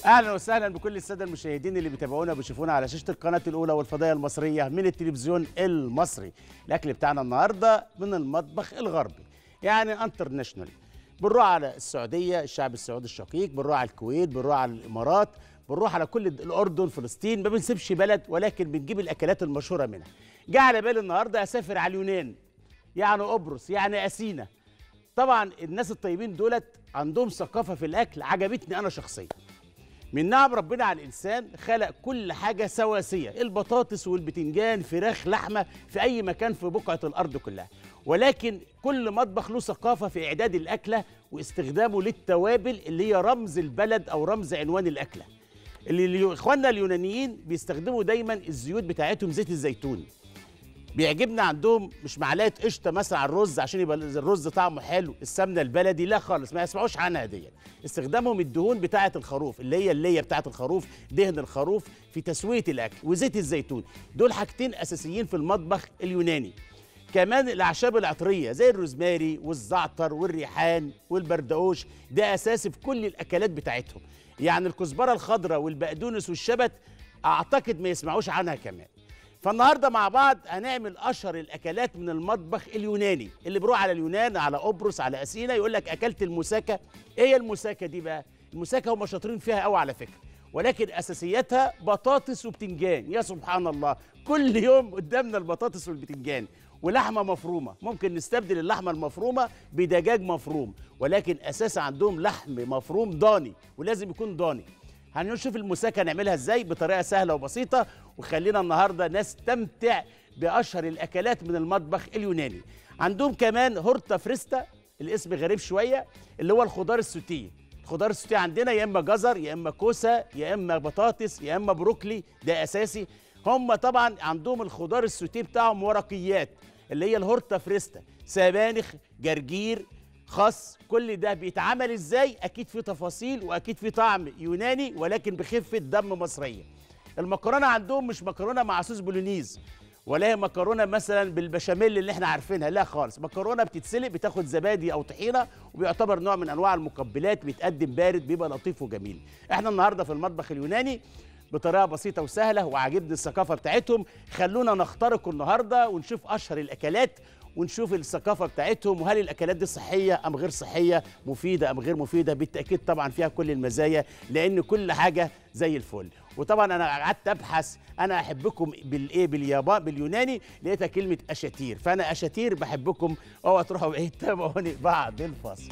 اهلا وسهلا بكل الساده المشاهدين اللي بيتابعونا وبيشوفونا على شاشه القناه الاولى والفضائيه المصريه من التلفزيون المصري الاكل بتاعنا النهارده من المطبخ الغربي يعني انترناشونال بنروح على السعوديه الشعب السعودي الشقيق بنروح على الكويت بنروح على الامارات بنروح على كل الاردن فلسطين ما بنسيبش بلد ولكن بنجيب الاكلات المشهوره منها جه على بالي النهارده اسافر على اليونان يعني قبرص يعني اثينا طبعا الناس الطيبين دولت عندهم ثقافه في الاكل عجبتني انا شخصيا من نعم ربنا على الانسان خلق كل حاجه سواسيه البطاطس والبتنجان فراخ لحمه في اي مكان في بقعه الارض كلها ولكن كل مطبخ له ثقافه في اعداد الاكله واستخدامه للتوابل اللي هي رمز البلد او رمز عنوان الاكله اللي اليو- اخواننا اليونانيين بيستخدموا دايما الزيوت بتاعتهم زيت الزيتون بيعجبنا عندهم مش معلقه قشطه مثلا على الرز عشان يبقى الرز طعمه حلو السمنه البلدي لا خالص ما يسمعوش عنها دي استخدامهم الدهون بتاعه الخروف اللي هي اللي بتاعه الخروف دهن الخروف في تسويه الاكل وزيت الزيتون دول حاجتين اساسيين في المطبخ اليوناني كمان الاعشاب العطريه زي الروزماري والزعتر والريحان والبردقوش ده اساسي في كل الاكلات بتاعتهم يعني الكزبره الخضراء والبقدونس والشبت اعتقد ما يسمعوش عنها كمان فالنهارده مع بعض هنعمل اشهر الاكلات من المطبخ اليوناني اللي بيروح على اليونان على قبرص على اثينا يقول لك اكلت المساكه ايه هي المساكه دي بقى المساكه هم شاطرين فيها قوي على فكره ولكن اساسياتها بطاطس وبتنجان يا سبحان الله كل يوم قدامنا البطاطس والبتنجان ولحمه مفرومه ممكن نستبدل اللحمه المفرومه بدجاج مفروم ولكن اساسا عندهم لحم مفروم ضاني ولازم يكون ضاني هنشوف المساكه نعملها ازاي بطريقه سهله وبسيطه وخلينا النهارده نستمتع باشهر الاكلات من المطبخ اليوناني عندهم كمان هورتا فريستا الاسم غريب شويه اللي هو الخضار السوتيه الخضار السوتيه عندنا يا اما جزر يا اما كوسه يا اما بطاطس يا اما بروكلي ده اساسي هم طبعا عندهم الخضار السوتيه بتاعهم ورقيات اللي هي الهورتا فريستا سبانخ جرجير خس كل ده بيتعمل ازاي اكيد في تفاصيل واكيد في طعم يوناني ولكن بخفه دم مصريه المكرونه عندهم مش مكرونه مع صوص بولونيز ولا هي مكرونه مثلا بالبشاميل اللي احنا عارفينها لا خالص مكرونه بتتسلق بتاخد زبادي او طحينه وبيعتبر نوع من انواع المقبلات بيتقدم بارد بيبقى لطيف وجميل احنا النهارده في المطبخ اليوناني بطريقه بسيطه وسهله وعاجبني الثقافه بتاعتهم خلونا نخترق النهارده ونشوف اشهر الاكلات ونشوف الثقافه بتاعتهم وهل الاكلات دي صحيه ام غير صحيه مفيده ام غير مفيده بالتاكيد طبعا فيها كل المزايا لان كل حاجه زي الفل وطبعا انا قعدت ابحث انا احبكم بالايه باليابان باليوناني لقيتها كلمه اشاتير فانا اشاتير بحبكم اوعى تروحوا بعيد تابعوني بعد الفاصل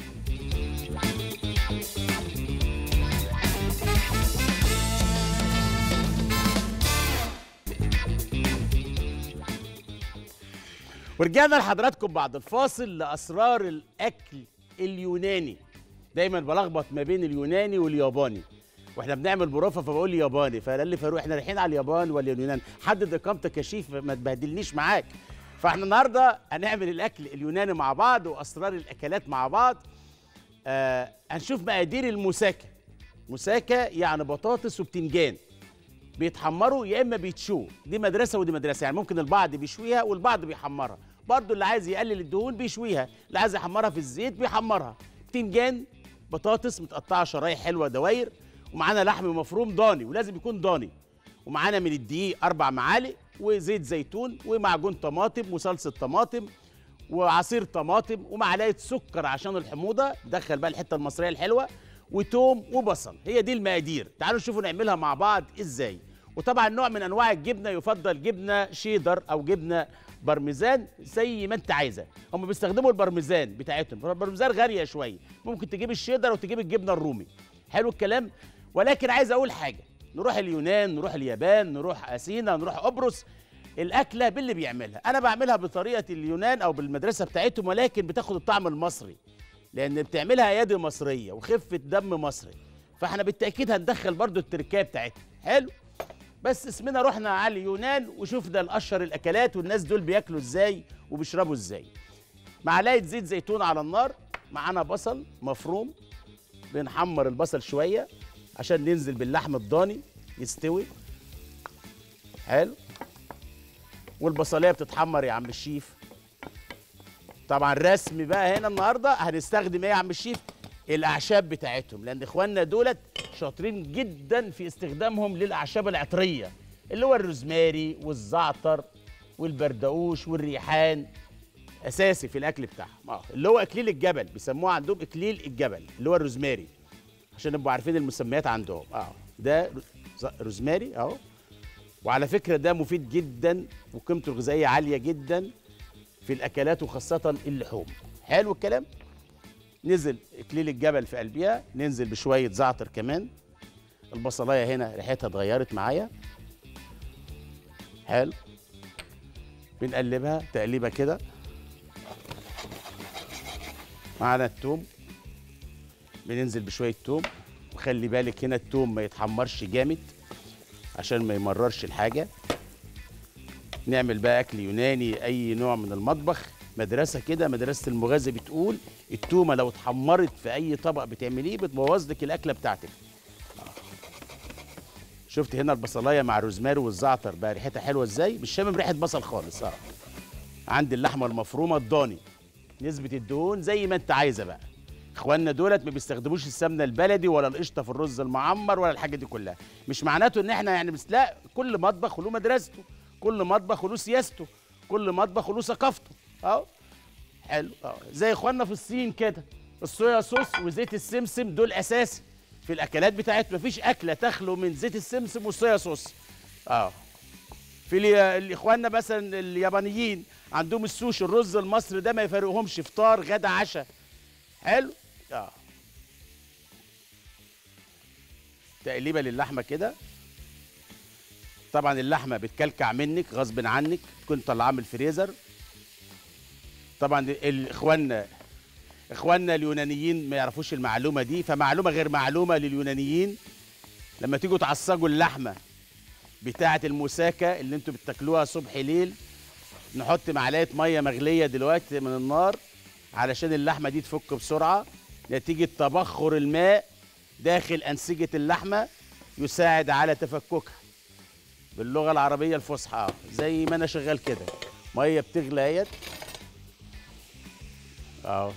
ورجعنا لحضراتكم بعد الفاصل لاسرار الاكل اليوناني دايما بلخبط ما بين اليوناني والياباني واحنا بنعمل بروفه فبقول ياباني فقال لي فاروق احنا رايحين على اليابان ولا اليونان حدد اقامتك يا شيف ما تبهدلنيش معاك فاحنا النهارده هنعمل الاكل اليوناني مع بعض واسرار الاكلات مع بعض آه هنشوف مقادير المساكه مساكه يعني بطاطس وبتنجان بيتحمروا يا اما بيتشوا دي مدرسه ودي مدرسه يعني ممكن البعض بيشويها والبعض بيحمرها برضو اللي عايز يقلل الدهون بيشويها اللي عايز يحمرها في الزيت بيحمرها بتنجان بطاطس متقطعه شرايح حلوه دواير ومعانا لحم مفروم ضاني ولازم يكون ضاني ومعانا من الدقيق اربع معالق وزيت زيتون ومعجون طماطم وصلصه طماطم وعصير طماطم ومعلقه سكر عشان الحموضه دخل بقى الحته المصريه الحلوه وتوم وبصل هي دي المقادير تعالوا نشوفوا نعملها مع بعض ازاي وطبعا نوع من انواع الجبنه يفضل جبنه شيدر او جبنه بارميزان زي ما انت عايزه هم بيستخدموا البارميزان بتاعتهم البارميزان غاليه شويه ممكن تجيب الشيدر وتجيب الجبنه الرومي حلو الكلام ولكن عايز اقول حاجه نروح اليونان نروح اليابان نروح اثينا نروح قبرص الاكله باللي بيعملها انا بعملها بطريقه اليونان او بالمدرسه بتاعتهم ولكن بتاخد الطعم المصري لان بتعملها ايادي مصريه وخفه دم مصري فاحنا بالتاكيد هندخل برضو التركيه بتاعتها حلو بس اسمنا رحنا على اليونان وشفنا الاشهر الاكلات والناس دول بياكلوا ازاي وبيشربوا ازاي معلقه زيت زيتون على النار معانا بصل مفروم بنحمر البصل شويه عشان ننزل باللحم الضاني يستوي حلو والبصليه بتتحمر يا عم الشيف طبعا رسمي بقى هنا النهارده هنستخدم ايه يا عم الشيف الاعشاب بتاعتهم لان اخواننا دولت شاطرين جدا في استخدامهم للاعشاب العطريه اللي هو الروزماري والزعتر والبردقوش والريحان اساسي في الاكل بتاعهم اه اللي هو اكليل الجبل بيسموه عندهم اكليل الجبل اللي هو الروزماري عشان نبقوا عارفين المسميات عندهم اه ده روزماري اهو وعلى فكره ده مفيد جدا وقيمته الغذائيه عاليه جدا في الاكلات وخاصه اللحوم حلو الكلام نزل اكليل الجبل في قلبها ننزل بشويه زعتر كمان البصلايه هنا ريحتها اتغيرت معايا حلو بنقلبها تقليبه كده معانا التوم بننزل بشويه توم وخلي بالك هنا التوم ما يتحمرش جامد عشان ما يمررش الحاجه نعمل بقى اكل يوناني اي نوع من المطبخ مدرسه كده مدرسه المغازي بتقول التومه لو اتحمرت في اي طبق بتعمليه بتبوظ لك الاكله بتاعتك شفت هنا البصلايه مع الروزماري والزعتر بقى ريحتها حلوه ازاي مش شامم ريحه بصل خالص اه عندي اللحمه المفرومه الضاني نسبه الدهون زي ما انت عايزه بقى اخواننا دولت ما بيستخدموش السمنه البلدي ولا القشطه في الرز المعمر ولا الحاجه دي كلها مش معناته ان احنا يعني بس لا كل مطبخ له مدرسته كل مطبخ له سياسته كل مطبخ له ثقافته اهو حلو اه زي اخواننا في الصين كده الصويا صوص وزيت السمسم دول اساسي في الاكلات بتاعتنا مفيش اكله تخلو من زيت السمسم والصويا صوص اه في الي- الاخواننا مثلا اليابانيين عندهم السوشي الرز المصري ده ما يفرقهمش فطار غدا عشاء حلو اه تقليبه للحمه كده طبعا اللحمه بتكلكع منك غصب عنك تكون طالعاه من الفريزر طبعا ال- اخواننا اخواننا اليونانيين ما يعرفوش المعلومه دي فمعلومه غير معلومه لليونانيين لما تيجوا تعصجوا اللحمه بتاعه المساكه اللي انتوا بتاكلوها صبح ليل نحط معلقه ميه مغليه دلوقتي من النار علشان اللحمه دي تفك بسرعه نتيجه تبخر الماء داخل انسجه اللحمه يساعد على تفككها باللغه العربيه الفصحى آه، زي ما انا شغال كده ميه بتغلى اهيت اهو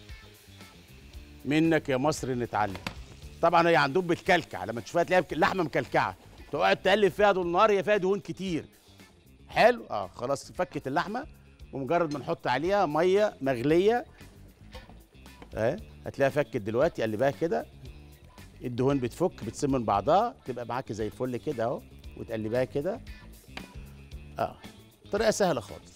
منك يا مصر نتعلم طبعا هي عندهم بتكلكع لما تشوفها تلاقيها بك- اللحمه مكلكعه تقعد تقلب فيها طول النهار هي فيها دهون كتير حلو اه خلاص فكت اللحمه ومجرد ما نحط عليها ميه مغليه اهي هتلاقيها فكت دلوقتي قلبها كده الدهون بتفك بتسم من بعضها تبقى معاكي زي الفل كده اهو وتقلبها كده اه طريقه سهله خالص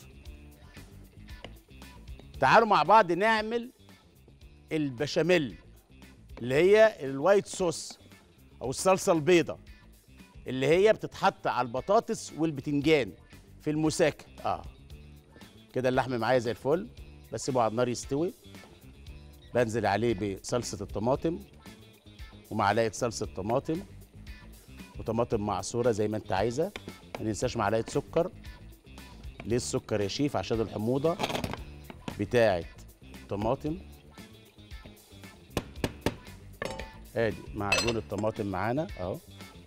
تعالوا مع بعض نعمل البشاميل اللي هي الوايت صوص او الصلصه البيضاء اللي هي بتتحط على البطاطس والبتنجان في المساكه اه كده اللحم معايا زي الفل بسيبه على النار يستوي بنزل عليه بصلصه الطماطم ومعلقه صلصه طماطم وطماطم معصوره زي ما انت عايزه ما ننساش معلقه سكر ليه السكر يا شيف عشان الحموضه بتاعه الطماطم ادي معجون الطماطم معانا اهو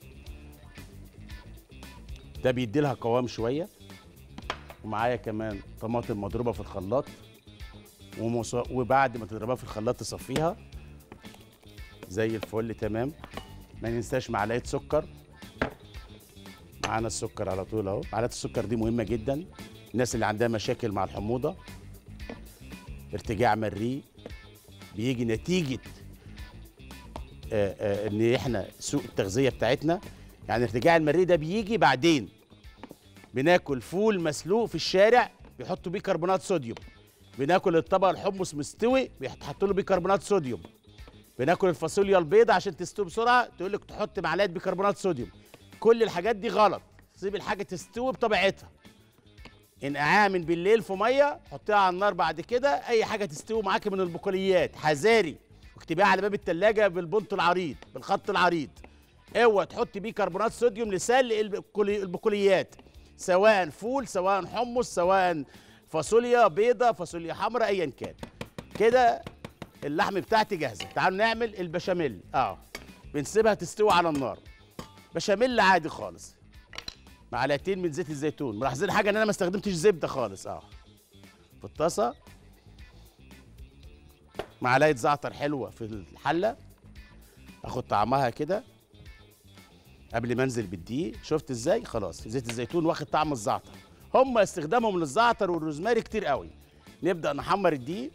ده بيدي لها قوام شويه ومعايا كمان طماطم مضروبه في الخلاط ومص... وبعد ما تضربها في الخلاط تصفيها زي الفل تمام ما ننساش معلقه سكر معانا السكر على طول اهو معلقه السكر دي مهمه جدا الناس اللي عندها مشاكل مع الحموضه ارتجاع مريء بيجي نتيجه آه، آه، ان احنا سوء التغذيه بتاعتنا يعني ارتجاع المريء ده بيجي بعدين بناكل فول مسلوق في الشارع بيحطوا بيه كربونات صوديوم بناكل الطبق الحمص مستوي بيحطوا له بيكربونات صوديوم بناكل الفاصوليا البيضاء عشان تستوي بسرعه تقول لك تحط معلقه بيكربونات صوديوم كل الحاجات دي غلط سيب الحاجه تستوي بطبيعتها انقعاها من بالليل في ميه حطيها على النار بعد كده اي حاجه تستوي معاك من البقوليات حذاري واكتبيها على باب التلاجة بالبنط العريض بالخط العريض اوعى تحط بيه كربونات صوديوم لسلق البقولي- البقوليات سواء فول سواء حمص سواء فاصوليا بيضة فاصوليا حمراء ايا كان كده اللحم بتاعتي جاهزه تعالوا نعمل البشاميل اه بنسيبها تستوي على النار بشاميل عادي خالص معلقتين من زيت الزيتون ملاحظين حاجه ان انا ما استخدمتش زبده خالص اه في الطاسه معلقه زعتر حلوه في الحله اخد طعمها كده قبل ما انزل بالدقيق شفت ازاي خلاص زيت الزيتون واخد طعم الزعتر هم استخدامهم للزعتر والروزماري كتير قوي نبدا نحمر الدقيق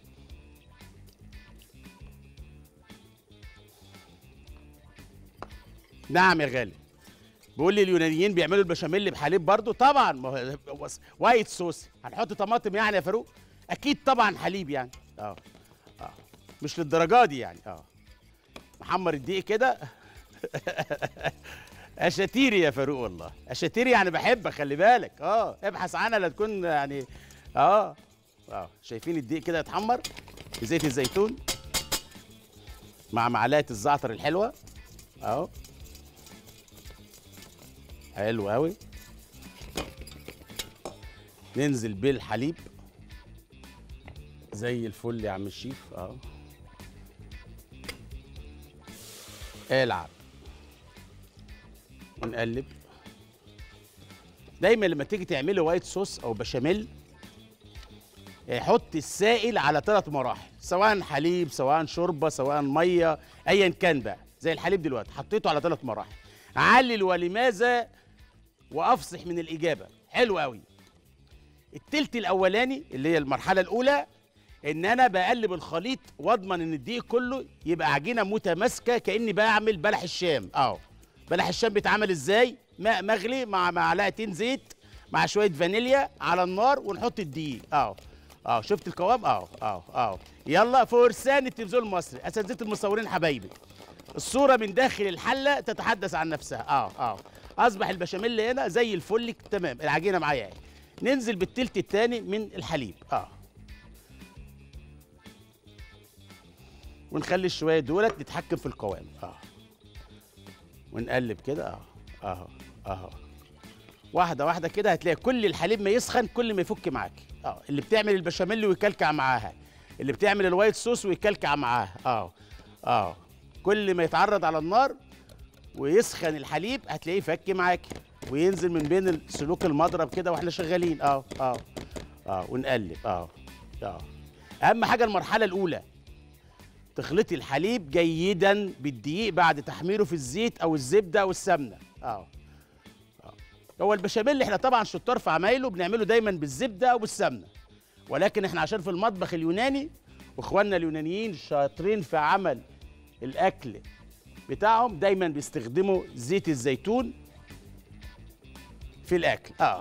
نعم يا غالي بيقول لي اليونانيين بيعملوا البشاميل بحليب برضو طبعا ما هو وايت صوص هنحط طماطم يعني يا فاروق اكيد طبعا حليب يعني اه اه مش للدرجه دي يعني اه محمر الدقيق كده اشاتيري يا فاروق والله اشاتيري يعني بحبك خلي بالك اه ابحث عنها لا تكون يعني اه اه شايفين الدقيق كده يتحمر بزيت الزيتون مع معلقه الزعتر الحلوه اهو حلو قوي ننزل بالحليب زي الفل يا عم الشيف اهو العب ونقلب دايما لما تيجي تعملي وايت صوص او بشاميل حط السائل على ثلاث مراحل سواء حليب سواء شوربه سواء ميه ايا كان بقى زي الحليب دلوقتي حطيته على ثلاث مراحل علل ولماذا وافصح من الاجابه حلو قوي التلت الاولاني اللي هي المرحله الاولى ان انا بقلب الخليط واضمن ان الدقيق كله يبقى عجينه متماسكه كاني بعمل بلح الشام اه بلح الشام بيتعمل ازاي ماء مغلي مع معلقتين زيت مع شويه فانيليا على النار ونحط الدقيق اه اه شفت القوام اه اه اه يلا فرسان التلفزيون المصري اساتذه المصورين حبايبي الصوره من داخل الحله تتحدث عن نفسها اه اه اصبح البشاميل هنا زي الفل تمام العجينه معايا اهي ننزل بالتلت الثاني من الحليب اه ونخلي الشويه دولت نتحكم في القوام اه ونقلب كده اه اهو اهو واحده واحده كده هتلاقي كل الحليب ما يسخن كل ما يفك معاك اه اللي بتعمل البشاميل ويكلكع معاها اللي بتعمل الوايت صوص ويكلكع معاها اه اه كل ما يتعرض على النار ويسخن الحليب هتلاقيه فك معاك وينزل من بين سلوك المضرب كده واحنا شغالين اه اه اه ونقلب اه اه اهم حاجه المرحله الاولى تخلطي الحليب جيدا بالدقيق بعد تحميره في الزيت او الزبده او السمنه اه هو البشاميل احنا طبعا شطار في عمايله بنعمله دايما بالزبده او بالسمنه ولكن احنا عشان في المطبخ اليوناني واخواننا اليونانيين شاطرين في عمل الاكل بتاعهم دايما بيستخدموا زيت الزيتون في الاكل اه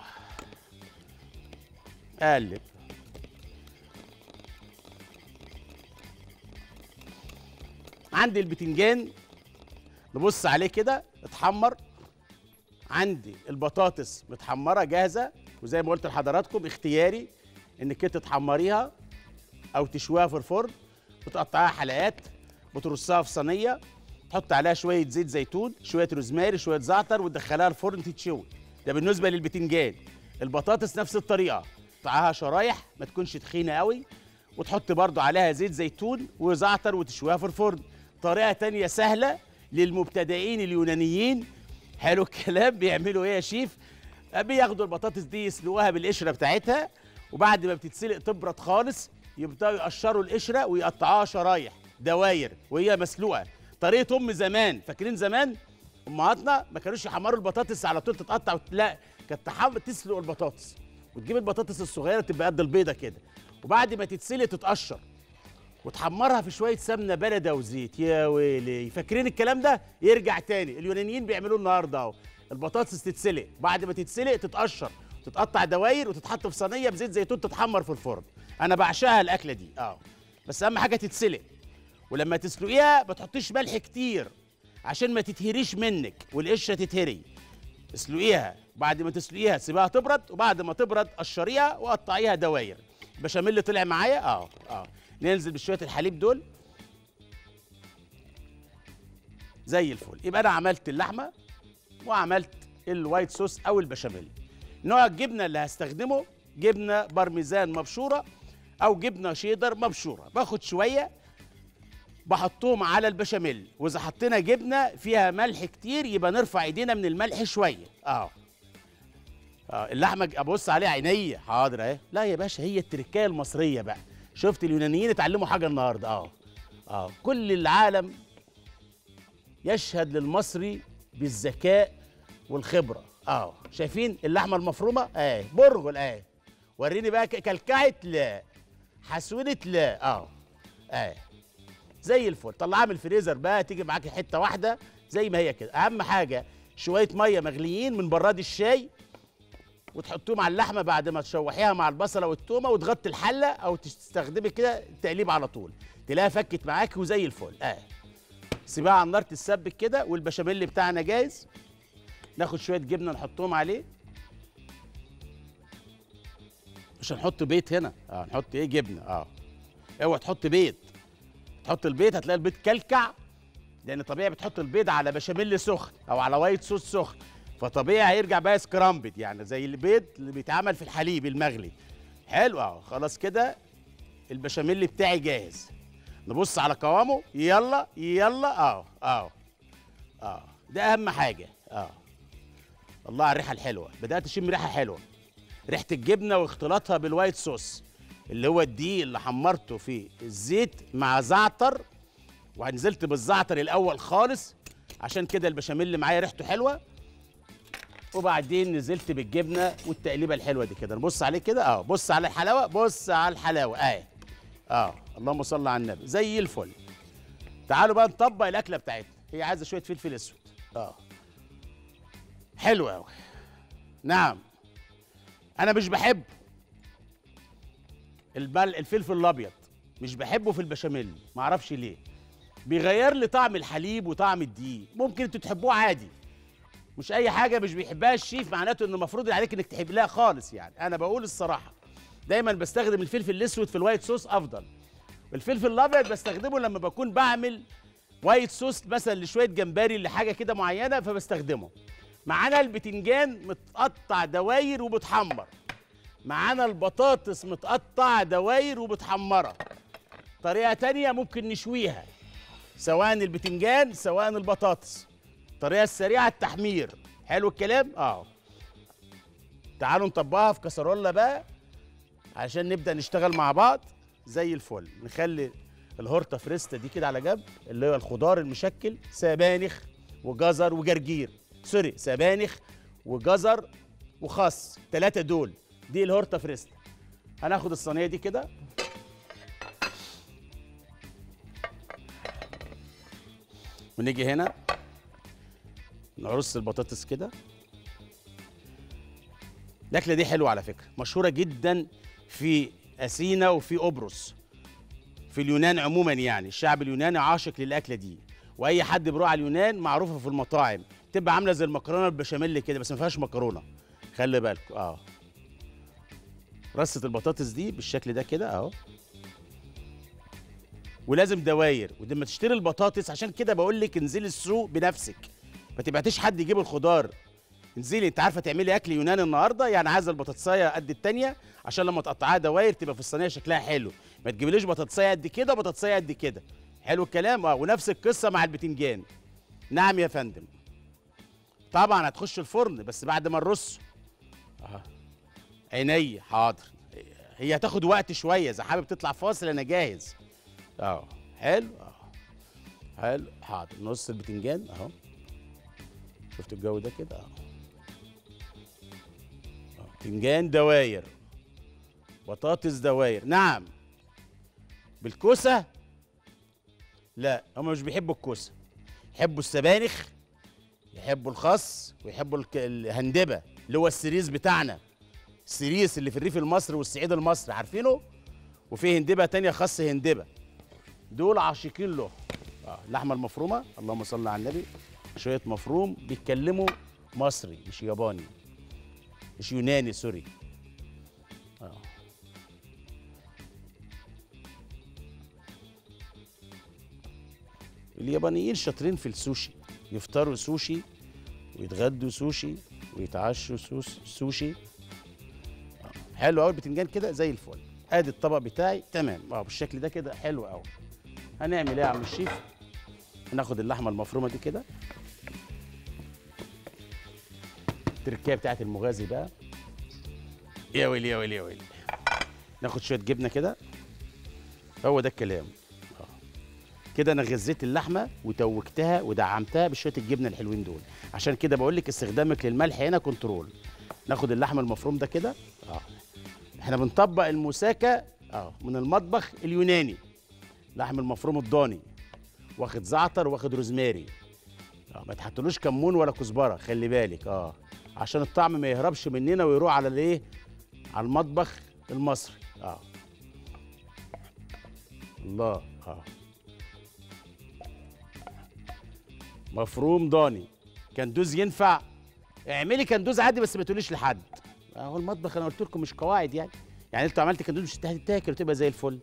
قلب عندي البتنجان نبص عليه كده اتحمر عندي البطاطس متحمره جاهزه وزي ما قلت لحضراتكم اختياري انك انت تحمريها او تشويها في الفرن وتقطعيها حلقات وترصها في صينيه تحط عليها شويه زيت زيتون شويه روزماري شويه زعتر وتدخلها الفرن تتشوي ده بالنسبه للبتنجان البطاطس نفس الطريقه تقطعها شرايح ما تكونش تخينه قوي وتحط برضو عليها زيت زيتون وزعتر وتشويها في الفرن طريقه تانية سهله للمبتدئين اليونانيين حلو الكلام بيعملوا ايه يا شيف بياخدوا البطاطس دي يسلقوها بالقشره بتاعتها وبعد ما بتتسلق تبرد خالص يبداوا يقشروا القشره ويقطعوها شرايح دواير وهي مسلوقه طريقه ام زمان فاكرين زمان امهاتنا ما كانوش يحمروا البطاطس على طول تتقطع لا كانت تحمر تسلق البطاطس وتجيب البطاطس الصغيره تبقى قد البيضه كده وبعد ما تتسلق تتقشر وتحمرها في شويه سمنه بلدي وزيت يا ويلي فاكرين الكلام ده يرجع تاني اليونانيين بيعملوه النهارده اهو البطاطس تتسلق بعد ما تتسلق تتقشر تتقطع دواير وتتحط في صينيه بزيت زيتون تتحمر في الفرن انا بعشقها الاكله دي اه بس اهم حاجه تتسلق ولما تسلقيها ما تحطيش ملح كتير عشان ما تتهريش منك والقشره تتهري اسلقيها بعد ما تسلقيها سيبها تبرد وبعد ما تبرد قشريها وقطعيها دواير البشاميل اللي طلع معايا اه اه ننزل بشويه الحليب دول زي الفل يبقى انا عملت اللحمه وعملت الوايت صوص او البشاميل نوع الجبنه اللي هستخدمه جبنه بارميزان مبشوره او جبنه شيدر مبشوره باخد شويه بحطهم على البشاميل واذا حطينا جبنه فيها ملح كتير يبقى نرفع ايدينا من الملح شويه اه اه اللحمه ابص عليها عينيا حاضر اهي لا يا باشا هي التركايه المصريه بقى شفت اليونانيين اتعلموا حاجه النهارده اه اه كل العالم يشهد للمصري بالذكاء والخبره اه شايفين اللحمه المفرومه اه برغل اه وريني بقى ك- كلكعت لا حسودت لا اه اه زي الفل طلعها من الفريزر بقى تيجي معاكي حته واحده زي ما هي كده اهم حاجه شويه ميه مغليين من براد الشاي وتحطوهم على اللحمه بعد ما تشوحيها مع البصله والتومه وتغطي الحله او تستخدمي كده التقليب على طول تلاقيها فكت معاكي وزي الفل اه سيبها على النار تتسبك كده والبشاميل بتاعنا جاهز ناخد شويه جبنه نحطهم عليه مش هنحط بيض هنا اه نحط ايه جبنه اه اوعى تحط بيض تحط البيض هتلاقي البيض كلكع لان طبيعي بتحط البيض على بشاميل سخن او على وايت صوص سخن فطبيعي هيرجع بقى سكرامبد يعني زي البيض اللي بيتعمل في الحليب المغلي حلو اهو خلاص كده البشاميل بتاعي جاهز نبص على قوامه يلا يلا اه اه اه ده اهم حاجه اه الله على الريحه الحلوه بدات اشم ريحه حلوه ريحه الجبنه واختلاطها بالوايت صوص اللي هو الدقيق اللي حمرته في الزيت مع زعتر ونزلت بالزعتر الاول خالص عشان كده البشاميل اللي معايا ريحته حلوه وبعدين نزلت بالجبنه والتقليبه الحلوه دي كده نبص عليه كده اه بص على الحلاوه بص على الحلاوه اه اه اللهم صل على النبي زي الفل تعالوا بقى نطبق الاكله بتاعتنا هي عايزه شويه فلفل اسود اه حلو قوي نعم انا مش بحب البل الفلفل الابيض مش بحبه في البشاميل ما اعرفش ليه بيغير لي طعم الحليب وطعم الدقيق ممكن انتوا تحبوه عادي مش اي حاجه مش بيحبها الشيف معناته انه المفروض عليك انك تحب لها خالص يعني انا بقول الصراحه دايما بستخدم الفلفل الاسود في الوايت صوص افضل الفلفل الابيض بستخدمه لما بكون بعمل وايت صوص مثلا لشويه جمبري لحاجه كده معينه فبستخدمه معانا البتنجان متقطع دواير ومتحمر معانا البطاطس متقطع دواير ومتحمره طريقه تانية ممكن نشويها سواء البتنجان سواء البطاطس الطريقه السريعه التحمير حلو الكلام اه تعالوا نطبقها في كسرولة بقى عشان نبدا نشتغل مع بعض زي الفل نخلي الهورتا فريستا دي كده على جنب اللي هو الخضار المشكل سبانخ وجزر وجرجير سوري سبانخ وجزر وخس ثلاثة دول دي الهورتا فريستا هناخد الصينية دي كده ونيجي هنا نرص البطاطس كده الأكلة دي حلوة على فكرة مشهورة جدا في أثينا وفي قبرص في اليونان عموما يعني الشعب اليوناني عاشق للأكلة دي وأي حد بيروح على اليونان معروفة في المطاعم تبقى عاملة زي المكرونة البشاميل كده بس ما فيهاش مكرونة خلي بالكم اه رصة البطاطس دي بالشكل ده كده اهو ولازم دواير ولما تشتري البطاطس عشان كده بقول لك انزلي السوق بنفسك ما تبعتيش حد يجيب الخضار انزلي انت عارفه تعملي اكل يوناني النهارده يعني عايزه البطاطسايه قد التانيه عشان لما تقطعيها دواير تبقى في الصينيه شكلها حلو ما تجيبليش بطاطسايه قد كده وبطاطسايه قد كده حلو الكلام اه ونفس القصه مع البتنجان نعم يا فندم طبعا هتخش الفرن بس بعد ما نرصه اه عيني حاضر هي هتاخد وقت شويه اذا حابب تطلع فاصل انا جاهز اه حلو اه حلو حاضر نص البتنجان اهو شفت الجو ده كده اهو آه، بتنجان دواير بطاطس دواير نعم بالكوسه لا هم مش بيحبوا الكوسه يحبوا السبانخ يحبوا الخس ويحبوا الك- الهندبه اللي هو السريس بتاعنا السريس اللي في الريف المصري والصعيد المصري عارفينه وفي هندبه تانية خس هندبه دول عاشقين له آه، اللحمه المفرومه اللهم صل على النبي شويه مفروم بيتكلموا مصري مش ياباني مش يوناني سوري اه اليابانيين شاطرين في السوشي يفطروا سوشي ويتغدوا سوشي ويتعشوا سوس سوشي آه، حلو قوي البتنجان كده زي الفل ادي الطبق بتاعي تمام اه بالشكل ده كده حلو قوي هنعمل ايه يا عم الشيف هناخد اللحمه المفرومه دي كده التركيه بتاعت المغازي بقى يا ويلي يا ويلي يا ويلي ناخد شويه جبنه كده هو ده الكلام اه كده انا غذيت اللحمه وتوجتها ودعمتها بشويه الجبنه الحلوين دول عشان كده بقول لك استخدامك للملح هنا كنترول ناخد اللحم المفروم ده كده اه احنا بنطبق الموساكه اه من المطبخ اليوناني لحم المفروم الضاني واخد زعتر واخد روزماري اه ما تحطلوش كمون ولا كزبره خلي بالك اه عشان الطعم ما يهربش مننا ويروح على الايه على المطبخ المصري اه الله اه مفروم ضاني كندوز ينفع اعملي كندوز عادي بس ما تقوليش لحد هو المطبخ انا قلت لكم مش قواعد يعني يعني انتوا عملت كندوز مش هتتاكل وتبقى زي الفل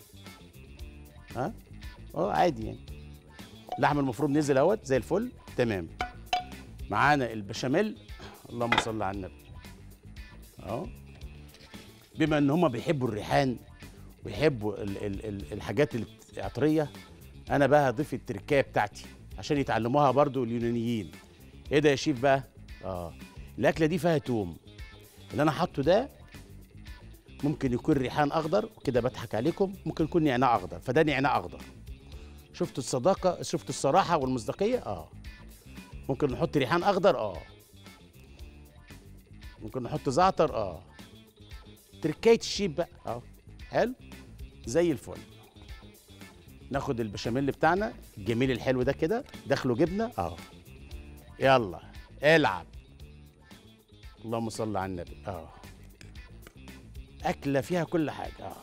ها اه عادي يعني اللحم المفروم نزل اهوت زي الفل تمام معانا البشاميل اللهم صل على النبي اهو بما ان هم بيحبوا الريحان ويحبوا ال ال ال الحاجات العطريه انا بقى هضيف التركايه بتاعتي عشان يتعلموها برضو اليونانيين ايه ده يا شيف بقى اه الاكله دي فيها توم اللي انا حاطه ده ممكن يكون ريحان اخضر وكده بضحك عليكم ممكن يكون نعناع اخضر فده نعناع اخضر شفتوا الصداقه شفتوا الصراحه والمصداقيه اه ممكن نحط ريحان اخضر اه ممكن نحط زعتر اه تركايه الشيف بقى اه حلو زي الفل ناخد البشاميل بتاعنا الجميل الحلو ده كده داخله جبنه اه يلا العب اللهم صل على النبي اه اكله فيها كل حاجه اه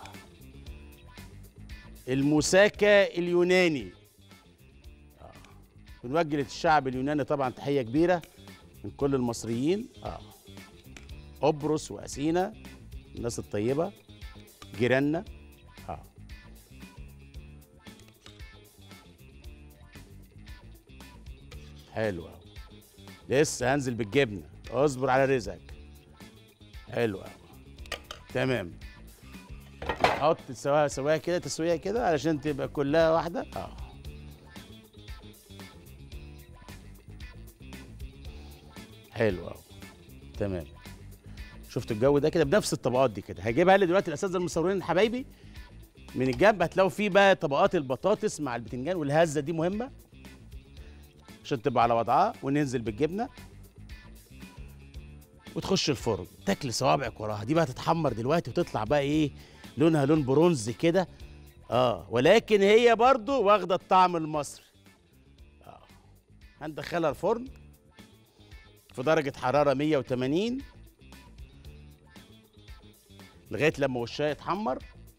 الموساكا اليوناني اه بنوجه للشعب اليوناني طبعا تحيه كبيره من كل المصريين اه قبرص واثينا الناس الطيبه جيراننا اه حلو قوي لسه هنزل بالجبنه اصبر على رزقك حلو قوي تمام حط سواها سواها كده تسويها كده علشان تبقى كلها واحده اه حلو قوي تمام شفت الجو ده كده بنفس الطبقات دي كده هجيبها لي دلوقتي الاساتذه المصورين حبايبي من الجنب هتلاقوا فيه بقى طبقات البطاطس مع البتنجان والهزه دي مهمه عشان تبقى على وضعها وننزل بالجبنه وتخش الفرن تاكل صوابعك وراها دي بقى تتحمر دلوقتي وتطلع بقى ايه لونها لون برونز كده اه ولكن هي برضو واخده الطعم المصري اه هندخلها الفرن في درجه حراره 180 لغايه لما وشها يتحمر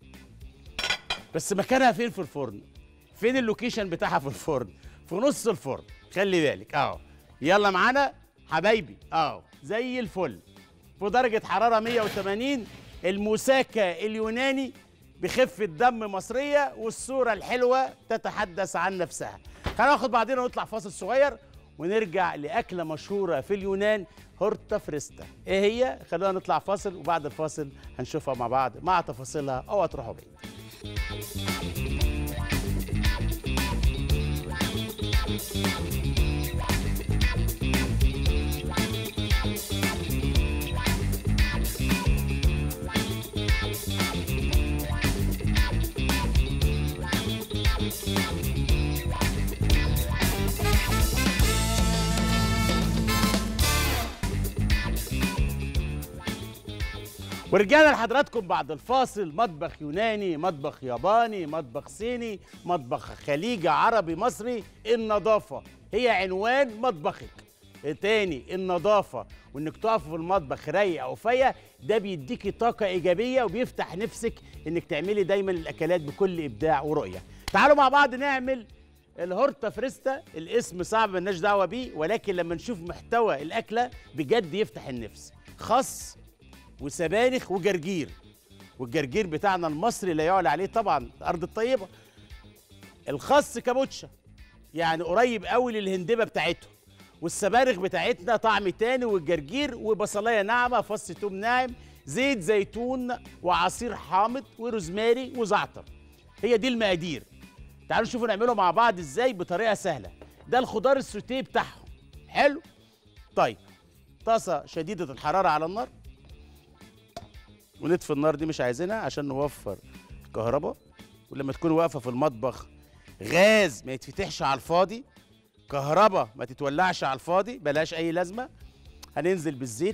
بس مكانها فين في الفرن فين اللوكيشن بتاعها في الفرن في نص الفرن خلي بالك اهو يلا معانا حبايبي اهو زي الفل في درجة حرارة 180 الموساكا اليوناني بخفة دم مصرية والصورة الحلوة تتحدث عن نفسها هناخد بعضنا ونطلع فاصل صغير ونرجع لأكلة مشهورة في اليونان هورتا فريستا ايه هي؟ خلونا نطلع فاصل وبعد الفاصل هنشوفها مع بعض مع تفاصيلها اوعى تروحوا بعيد ورجعنا لحضراتكم بعد الفاصل مطبخ يوناني مطبخ ياباني مطبخ صيني مطبخ خليجي عربي مصري النظافة هي عنوان مطبخك تاني النظافة وانك تقف في المطبخ رايق او فيا ده بيديكي طاقة ايجابية وبيفتح نفسك انك تعملي دايما الاكلات بكل ابداع ورؤية تعالوا مع بعض نعمل الهورتا فريستا الاسم صعب ملناش دعوة بيه ولكن لما نشوف محتوى الاكلة بجد يفتح النفس خس وسبانخ وجرجير والجرجير بتاعنا المصري لا يعلى عليه طبعا الارض الطيبه الخس كابوتشا يعني قريب قوي للهندبه بتاعتهم والسبانخ بتاعتنا طعم تاني والجرجير وبصلايه ناعمه فص توم ناعم زيت زيتون وعصير حامض وروزماري وزعتر هي دي المقادير تعالوا نشوفوا نعمله مع بعض ازاي بطريقه سهله ده الخضار السوتيه بتاعهم حلو طيب طاسه شديده الحراره على النار ونطفي النار دي مش عايزينها عشان نوفر الكهرباء ولما تكون واقفه في المطبخ غاز ما يتفتحش على الفاضي كهرباء ما تتولعش على الفاضي بلاش اي لازمه هننزل بالزيت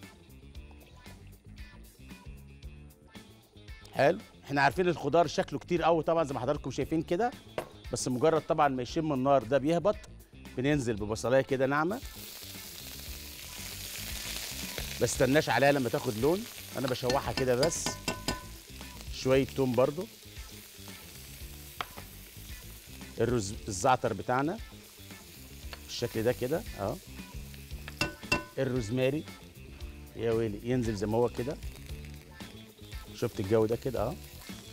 حلو احنا عارفين الخضار شكله كتير قوي طبعا زي ما حضراتكم شايفين كده بس مجرد طبعا ما يشم النار ده بيهبط بننزل ببصلايه كده ناعمه بستناش عليها لما تاخد لون انا بشوحها كده بس شويه توم برضو الرز الزعتر بتاعنا بالشكل ده كده اهو الروزماري يا ويلي ينزل زي ما هو كده شفت الجو ده كده اهو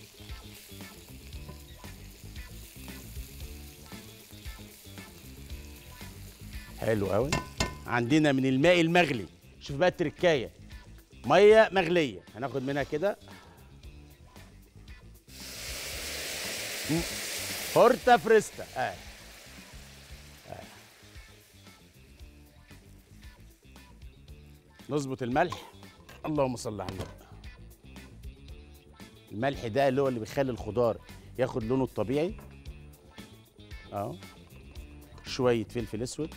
حلو قوي عندنا من الماء المغلي شوف بقى التركايه ميه مغليه هناخد منها كده م. هورتا فريستا اه آه. نظبط الملح اللهم صل على النبي الملح ده اللي هو اللي بيخلي الخضار ياخد لونه الطبيعي اهو شويه فلفل اسود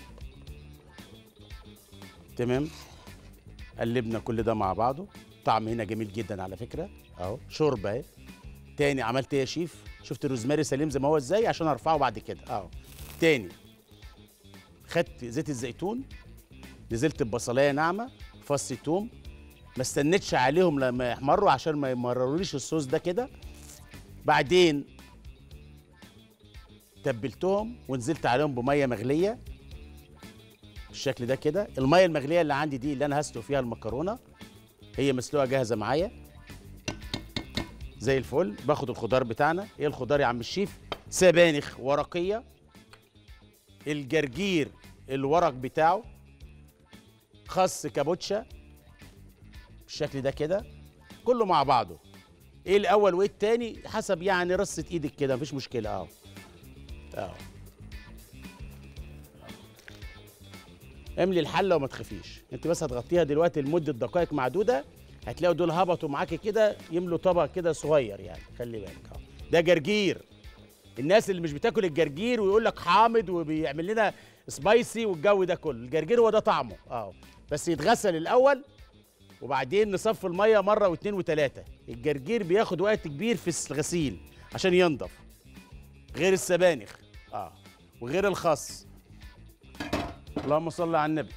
تمام قلبنا كل ده مع بعضه طعم هنا جميل جدا على فكره اهو شوربه اهي تاني عملت ايه يا شيف شفت الروزماري سليم زي ما هو ازاي عشان ارفعه بعد كده اهو تاني خدت زيت الزيتون نزلت ببصلايه ناعمه فص توم ما استنيتش عليهم لما يحمروا عشان ما يمرروليش الصوص ده كده بعدين تبلتهم ونزلت عليهم بميه مغليه بالشكل ده كده الميه المغليه اللي عندي دي اللي انا هسلق فيها المكرونه هي مسلوقه جاهزه معايا زي الفل باخد الخضار بتاعنا ايه الخضار يا عم الشيف سبانخ ورقيه الجرجير الورق بتاعه خس كابوتشا بالشكل ده كده كله مع بعضه ايه الاول وايه التاني حسب يعني رصه ايدك كده مفيش مشكله اهو اهو املي الحله وما تخافيش انت بس هتغطيها دلوقتي لمده دقائق معدوده هتلاقوا دول هبطوا معاكي كده يملوا طبق كده صغير يعني خلي بالك اهو ده جرجير الناس اللي مش بتاكل الجرجير ويقول لك حامض وبيعمل لنا سبايسي والجو ده كله الجرجير هو ده طعمه اه بس يتغسل الاول وبعدين نصفي الميه مره واثنين وثلاثه الجرجير بياخد وقت كبير في الغسيل عشان ينضف غير السبانخ اه وغير الخس اللهم صل على النبي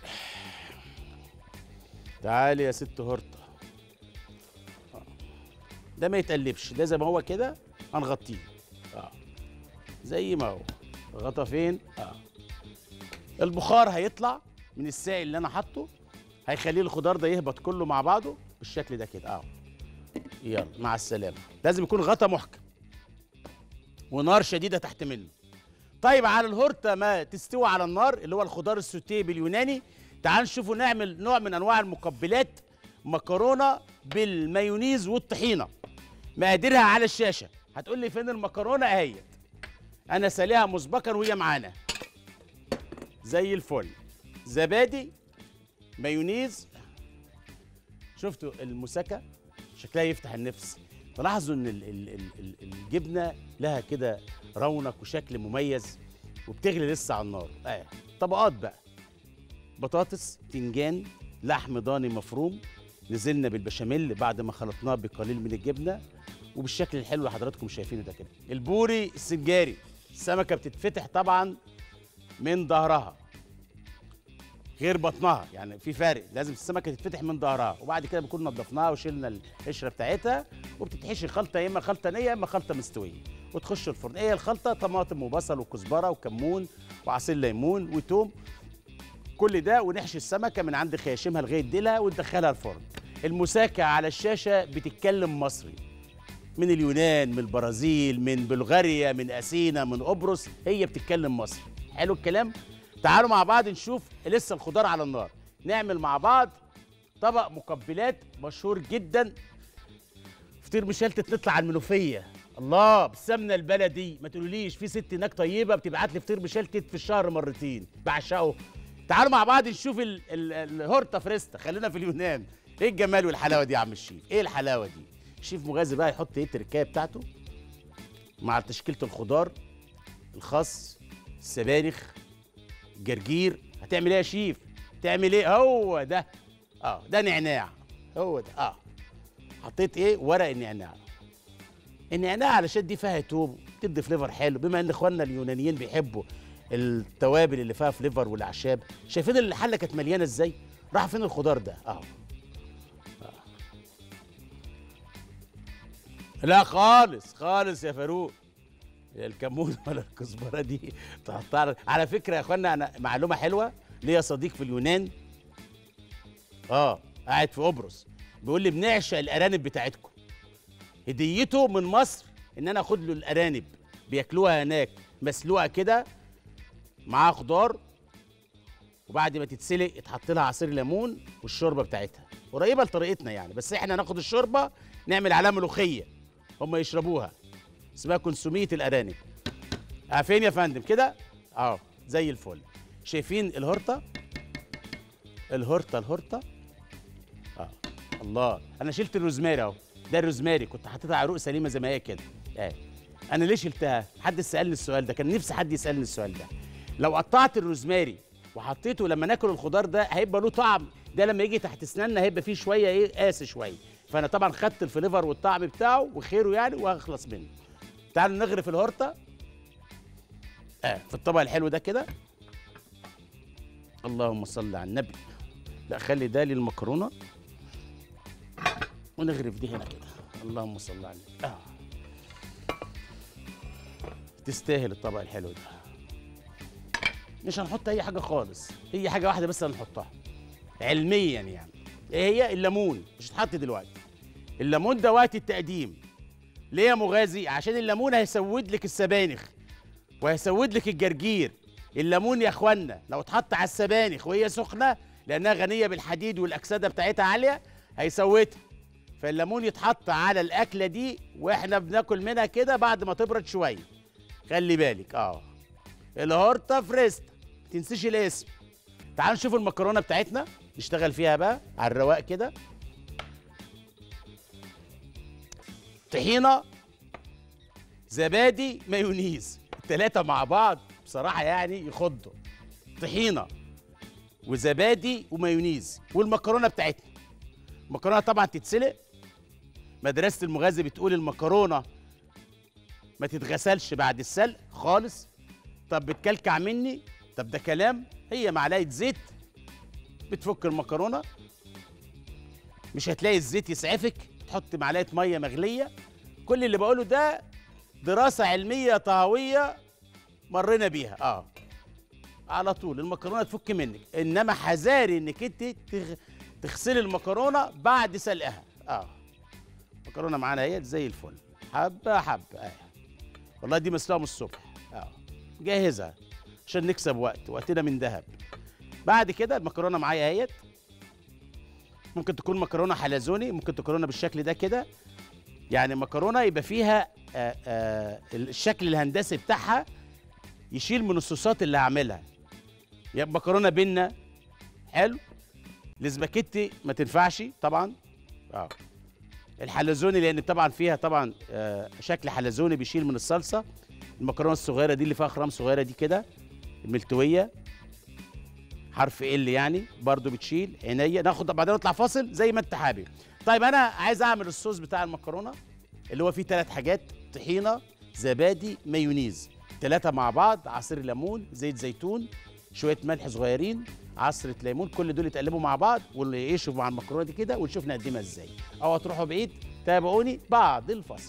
تعالي يا ست هرطه آه. ده ما يتقلبش ده زي ما هو كده هنغطيه اه زي ما هو غطا فين اه البخار هيطلع من السائل اللي انا حاطه هيخليه الخضار ده يهبط كله مع بعضه بالشكل ده كده اه يلا مع السلامه لازم يكون غطا محكم ونار شديده تحت منه طيب على الهرطه ما تستوي على النار اللي هو الخضار السوتيه باليوناني تعال نشوفوا نعمل نوع من انواع المقبلات مكرونه بالمايونيز والطحينه مقاديرها على الشاشه هتقول لي فين المكرونه اهيت انا ساليها مسبقا وهي معانا زي الفل زبادي مايونيز شفتوا المسكه شكلها يفتح النفس تلاحظوا ان ال ال ال ال الجبنه لها كده رونق وشكل مميز وبتغلي لسه على النار اه طبقات بقى بطاطس تنجان لحم ضاني مفروم نزلنا بالبشاميل بعد ما خلطناه بقليل من الجبنه وبالشكل الحلو اللي حضراتكم شايفينه ده كده البوري السنجاري السمكه بتتفتح طبعا من ظهرها غير بطنها يعني في فارق لازم السمكه تتفتح من ظهرها وبعد كده بنكون نضفناها وشلنا القشره بتاعتها وبتتحشي خلطه يا اما خلطه نيه يا اما خلطه مستويه وتخش الفرن ايه الخلطه طماطم وبصل وكزبره وكمون وعصير ليمون وتوم كل ده ونحشي السمكه من عند خياشمها لغايه ديلها وندخلها الفرن المساكه على الشاشه بتتكلم مصري من اليونان من البرازيل من بلغاريا من اثينا من قبرص هي بتتكلم مصري حلو الكلام تعالوا مع بعض نشوف لسه الخضار على النار نعمل مع بعض طبق مقبلات مشهور جدا فطير مشلتت تطلع على المنوفيه الله بالسمنه البلدي ما تقوليش في ست هناك طيبه بتبعت لي فطير مشلتت في الشهر مرتين بعشقه تعالوا مع بعض نشوف ال- ال- الهورتا فريستا خلينا في اليونان ايه الجمال والحلاوه دي يا عم الشيف ايه الحلاوه دي الشيف مغازي بقى يحط ايه التركايه بتاعته مع تشكيله الخضار الخس السبانخ الجرجير هتعمل ايه يا شيف تعمل ايه هو ده اه ده نعناع هو ده اه حطيت ايه ورق النعناع النعناع علشان دي فيها توم بتدي فليفر حلو بما ان اخواننا اليونانيين بيحبوا التوابل اللي فيها فليفر والاعشاب شايفين الحله كانت مليانه ازاي راح فين الخضار ده اهو لا خالص خالص يا فاروق يا الكمون ولا الكزبره دي تقطع على فكره يا اخوانا انا معلومه حلوه ليا صديق في اليونان اه قاعد في قبرص بيقول لي بنعشق الارانب بتاعتكم هديته من مصر ان انا اخد له الارانب بياكلوها هناك مسلوقه كده معاها خضار وبعد ما تتسلق يتحط لها عصير ليمون والشوربه بتاعتها قريبه لطريقتنا يعني بس احنا ناخد الشوربه نعمل عليها ملوخيه هم يشربوها اسمها كونسوميه الارانب اه فين يا فندم كده اه زي الفل شايفين الهرطه الهرطه الهرطه اه الله انا شلت الروزماري اهو ده الروزماري كنت حاططها عروق سليمه زي ما هي كده اه انا ليه شلتها حد سالني السؤال ده كان نفسي حد يسالني السؤال ده لو قطعت الروزماري وحطيته لما ناكل الخضار ده هيبقى له طعم ده لما يجي تحت اسناننا هيبقى فيه شويه ايه قاسي شويه فانا طبعا خدت الفليفر والطعم بتاعه وخيره يعني وهخلص منه تعالوا نغرف الهرطه اه في الطبق الحلو ده كده اللهم صل على النبي لا خلي ده للمكرونه ونغرف دي هنا كده اللهم صل على النبي اه تستاهل الطبق الحلو ده مش هنحط اي حاجه خالص هي حاجه واحده بس اللي هنحطها علميا يعني ايه هي الليمون مش هتحط دلوقتي الليمون ده وقت التقديم ليه يا مغازي عشان الليمون هيسود لك السبانخ وهيسود لك الجرجير الليمون يا اخوانا لو اتحط على السبانخ وهي سخنه لانها غنيه بالحديد والاكسده بتاعتها عاليه هيسوتها فالليمون يتحط على الاكله دي واحنا بناكل منها كده بعد ما تبرد شويه خلي بالك اه الهورتا فريستا ما تنسيش الاسم تعالوا نشوف المكرونه بتاعتنا نشتغل فيها بقى على الرواق كده طحينه زبادي مايونيز التلاتة مع بعض بصراحة يعني يخضوا طحينة وزبادي ومايونيز والمكرونة بتاعتنا المكرونة طبعا تتسلق مدرسة المغازي بتقول المكرونة ما تتغسلش بعد السلق خالص طب بتكلكع مني طب ده كلام هي معلقة زيت بتفك المكرونة مش هتلاقي الزيت يسعفك تحط معلقة مية مغلية كل اللي بقوله ده دراسة علمية طهوية مرينا بيها اه على طول المكرونة تفك منك انما حذاري انك انت تغ... تغسلي المكرونة بعد سلقها اه المكرونة معانا اهي زي الفل حبة حبة اه والله دي مسلوقة من الصبح اه جاهزة عشان نكسب وقت وقتنا من ذهب بعد كده المكرونة معايا اهيت ممكن تكون مكرونة حلزوني ممكن تكون بالشكل ده كده يعني مكرونه يبقى فيها آآ آآ الشكل الهندسي بتاعها يشيل من الصوصات اللي هعملها يبقى مكرونه بينا حلو الاسباجيتي ما تنفعش طبعا اه الحلزوني لان طبعا فيها طبعا شكل حلزوني بيشيل من الصلصه المكرونه الصغيره دي اللي فيها خرام صغيره دي كده الملتويه حرف ال يعني برضو بتشيل عينيا ناخد بعدين نطلع فاصل زي ما انت حابب طيب انا عايز اعمل الصوص بتاع المكرونه اللي هو فيه ثلاث حاجات طحينه زبادي مايونيز ثلاثه مع بعض عصير ليمون زيت زيتون شويه ملح صغيرين عصره ليمون كل دول يتقلبوا مع بعض ويعيشوا مع المكرونه دي كده ونشوف نقدمها ازاي او هتروحوا بعيد تابعوني بعد الفصل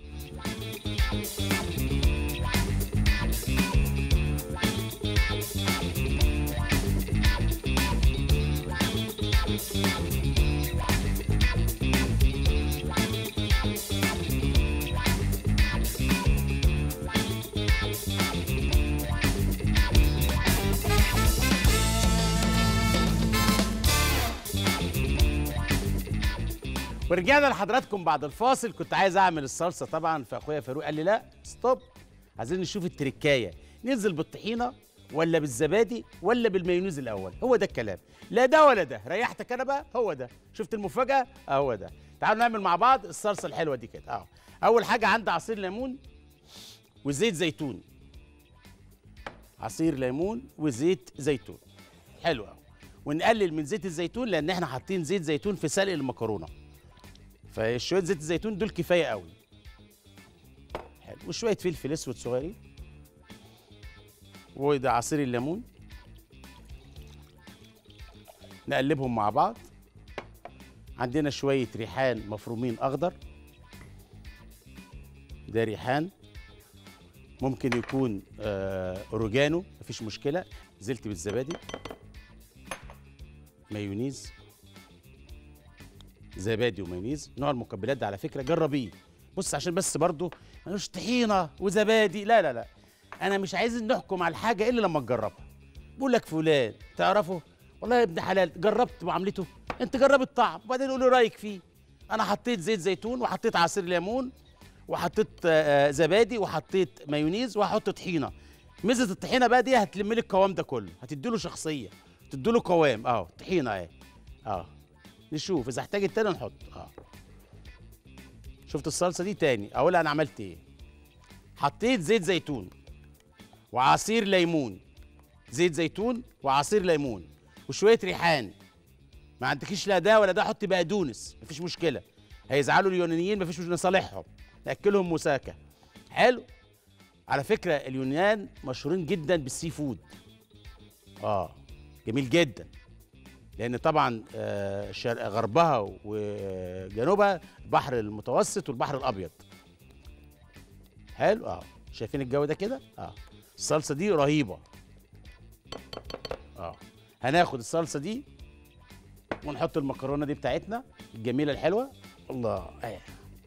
ورجعنا لحضراتكم بعد الفاصل كنت عايز اعمل الصلصه طبعا فاخويا فاروق قال لي لا ستوب عايزين نشوف التركايه ننزل بالطحينه ولا بالزبادي ولا بالمايونيز الاول هو ده الكلام لا ده ولا ده ريحتك انا بقى هو ده شفت المفاجاه هو ده تعالوا نعمل مع بعض الصلصه الحلوه دي كده اهو اول حاجه عندي عصير ليمون وزيت زيتون عصير ليمون وزيت زيتون حلو قوي ونقلل من زيت الزيتون لان احنا حاطين زيت زيتون في سلق المكرونه فشويه زيت الزيتون دول كفايه قوي حلو وشويه فلفل اسود صغيرين وده عصير الليمون نقلبهم مع بعض عندنا شويه ريحان مفرومين اخضر ده ريحان ممكن يكون آه اوريجانو مفيش مشكله نزلت بالزبادي مايونيز زبادي ومايونيز نوع المقبلات ده على فكره جربيه بص عشان بس برضو مش طحينه وزبادي لا لا لا انا مش عايز نحكم على الحاجه الا لما تجربها بقول لك فلان تعرفه والله يا ابن حلال جربت معاملته انت جرب الطعم وبعدين قول لي رايك فيه انا حطيت زيت زيتون وحطيت عصير ليمون وحطيت آه، زبادي وحطيت مايونيز وهحط طحينه ميزه الطحينه بقى دي هتلم لي القوام ده كله هتدي له شخصيه تدي له قوام اه طحينه اهي اه نشوف اذا احتاجت تاني نحط اه شفت الصلصه دي تاني اقول انا عملت ايه حطيت زيت زيتون وعصير ليمون زيت زيتون وعصير ليمون وشويه ريحان ما عندكيش لا ده ولا ده حط بقدونس مفيش مشكله هيزعلوا اليونانيين مفيش مشكله نصالحهم ناكلهم مساكه حلو على فكره اليونان مشهورين جدا بالسي فود اه جميل جدا لان طبعا آه، شرق غربها وجنوبها البحر المتوسط والبحر الابيض حلو اه شايفين الجو ده كده اه الصلصه دي رهيبه اه هناخد الصلصه دي ونحط المكرونه دي بتاعتنا الجميله الحلوه الله ايه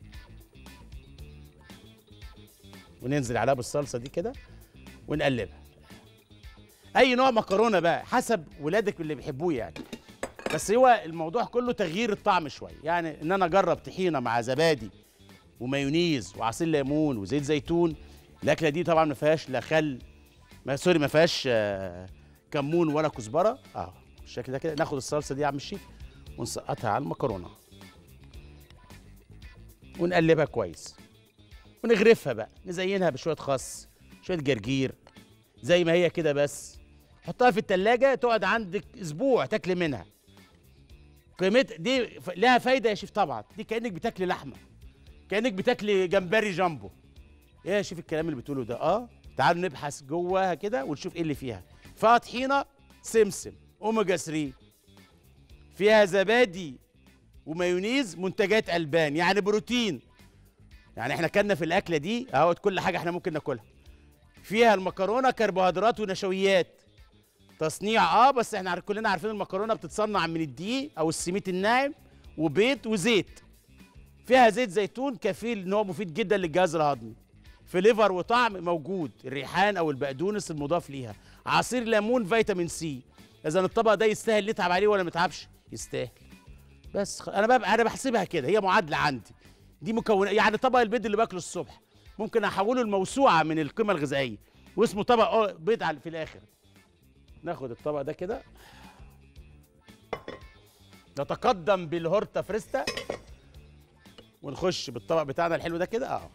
وننزل عليها بالصلصه دي كده ونقلبها اي نوع مكرونه بقى حسب ولادك اللي بيحبوه يعني بس هو الموضوع كله تغيير الطعم شويه يعني ان انا اجرب طحينه مع زبادي ومايونيز وعصير ليمون وزيت زيتون الاكله دي طبعا ما فيهاش لا خل ما سوري ما فيهاش آه، كمون ولا كزبره اه بالشكل ده كده ناخد الصلصه دي يا عم الشيف ونسقطها على المكرونه ونقلبها كويس ونغرفها بقى نزينها بشويه خس شويه جرجير زي ما هي كده بس حطها في التلاجة تقعد عندك اسبوع تاكلي منها قيمت دي ف- لها فايده يا شيف طبعا دي كانك بتاكلي لحمه كانك بتاكلي جمبري جامبو ايه يا شيف الكلام اللي بتقوله ده اه تعالوا نبحث جواها كده ونشوف ايه اللي فيها فيها طحينه سمسم اوميجا 3 فيها زبادي ومايونيز منتجات البان يعني بروتين يعني احنا كنا في الاكله دي اهوت كل حاجه احنا ممكن ناكلها فيها المكرونه كربوهيدرات ونشويات تصنيع اه بس احنا عارف- كلنا عارفين المكرونه بتتصنع من الدقيق او السميد الناعم وبيض وزيت فيها زيت زيتون كفيل ان هو مفيد جدا للجهاز الهضمي فليفر وطعم موجود الريحان او البقدونس المضاف ليها عصير ليمون فيتامين سي اذا الطبق ده يستاهل نتعب عليه ولا ما نتعبش يستاهل بس خ- انا بقى انا بحسبها كده هي معادله عندي دي مكونات يعني طبق البيض اللي باكله الصبح ممكن احوله لموسوعه من القيمه الغذائيه واسمه طبق آه بيض على- في الاخر ناخد الطبق ده كده نتقدم بالهورتا فريستا ونخش بالطبق بتاعنا الحلو ده كده اه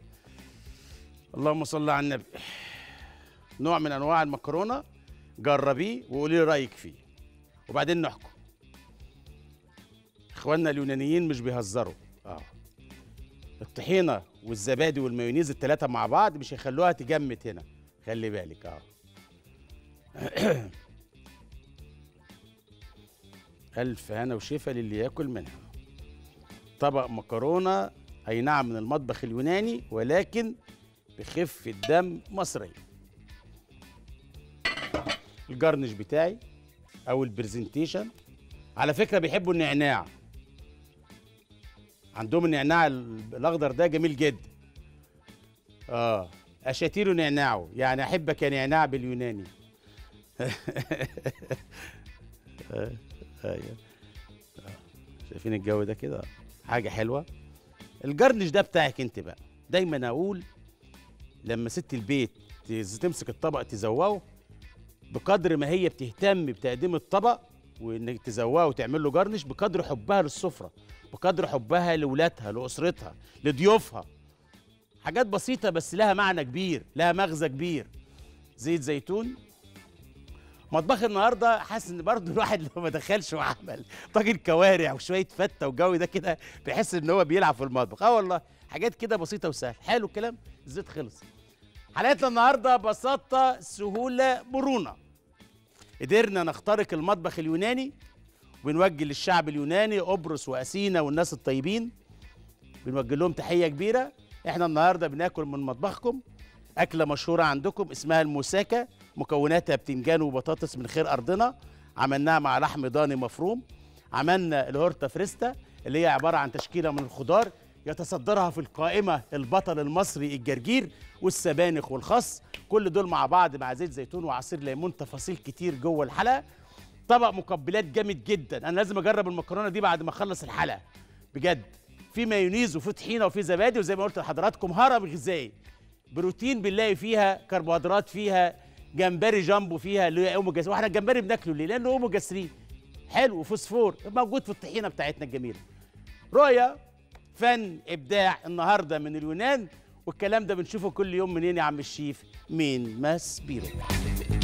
اللهم صل على النبي نوع من انواع المكرونه جربيه وقولي لي رايك فيه وبعدين نحكم اخواننا اليونانيين مش بيهزروا اه الطحينه والزبادي والمايونيز الثلاثه مع بعض مش هيخلوها تجمد هنا خلي بالك اه ألف هنا وشفا للي ياكل منها طبق مكرونة أي نعم من المطبخ اليوناني ولكن بخفة دم مصري الجرنش بتاعي أو البرزنتيشن على فكرة بيحبوا النعناع عندهم النعناع ال- الأخضر ده جميل جدا آه أشاتير نعناعه يعني أحبك يا نعناع باليوناني ايوه آه. شايفين الجو ده كده حاجه حلوه الجرنش ده بتاعك انت بقى دايما اقول لما ست البيت تز- تمسك الطبق تزوقه بقدر ما هي بتهتم بتقديم الطبق وانك تزوقه وتعمل له جرنش بقدر حبها للسفره بقدر حبها لاولادها لاسرتها لضيوفها حاجات بسيطه بس لها معنى كبير لها مغزى كبير زيت زيتون مطبخ النهارده حاسس ان برضه الواحد لو ما دخلش وعمل طاجن كوارع وشويه فته وجو ده كده بيحس ان هو بيلعب في المطبخ اه والله حاجات كده بسيطه وسهله حلو الكلام الزيت خلص حلقتنا النهارده بساطه سهوله مرونه قدرنا نخترق المطبخ اليوناني وبنوجه للشعب اليوناني قبرص واثينا والناس الطيبين بنوجه لهم تحيه كبيره احنا النهارده بناكل من مطبخكم اكله مشهوره عندكم اسمها الموساكه مكوناتها بتنجان وبطاطس من خير ارضنا عملناها مع لحم ضاني مفروم عملنا الهورتا فريستا اللي هي عباره عن تشكيله من الخضار يتصدرها في القائمه البطل المصري الجرجير والسبانخ والخس كل دول مع بعض مع زيت زيتون وعصير ليمون تفاصيل كتير جوه الحلقه طبق مقبلات جامد جدا انا لازم اجرب المكرونه دي بعد ما اخلص الحلقه بجد في مايونيز وفي طحينه وفي زبادي وزي ما قلت لحضراتكم هرم غذائي بروتين بنلاقي فيها كربوهيدرات فيها جمبري جامبو فيها اللي هي اوميجا 3 واحنا الجمبري بناكله ليه؟ لانه اوميجا 3 حلو وفوسفور موجود في الطحينه بتاعتنا الجميله. رؤيه فن ابداع النهارده من اليونان والكلام ده بنشوفه كل يوم منين يا عم الشيف؟ من ماس بيرو.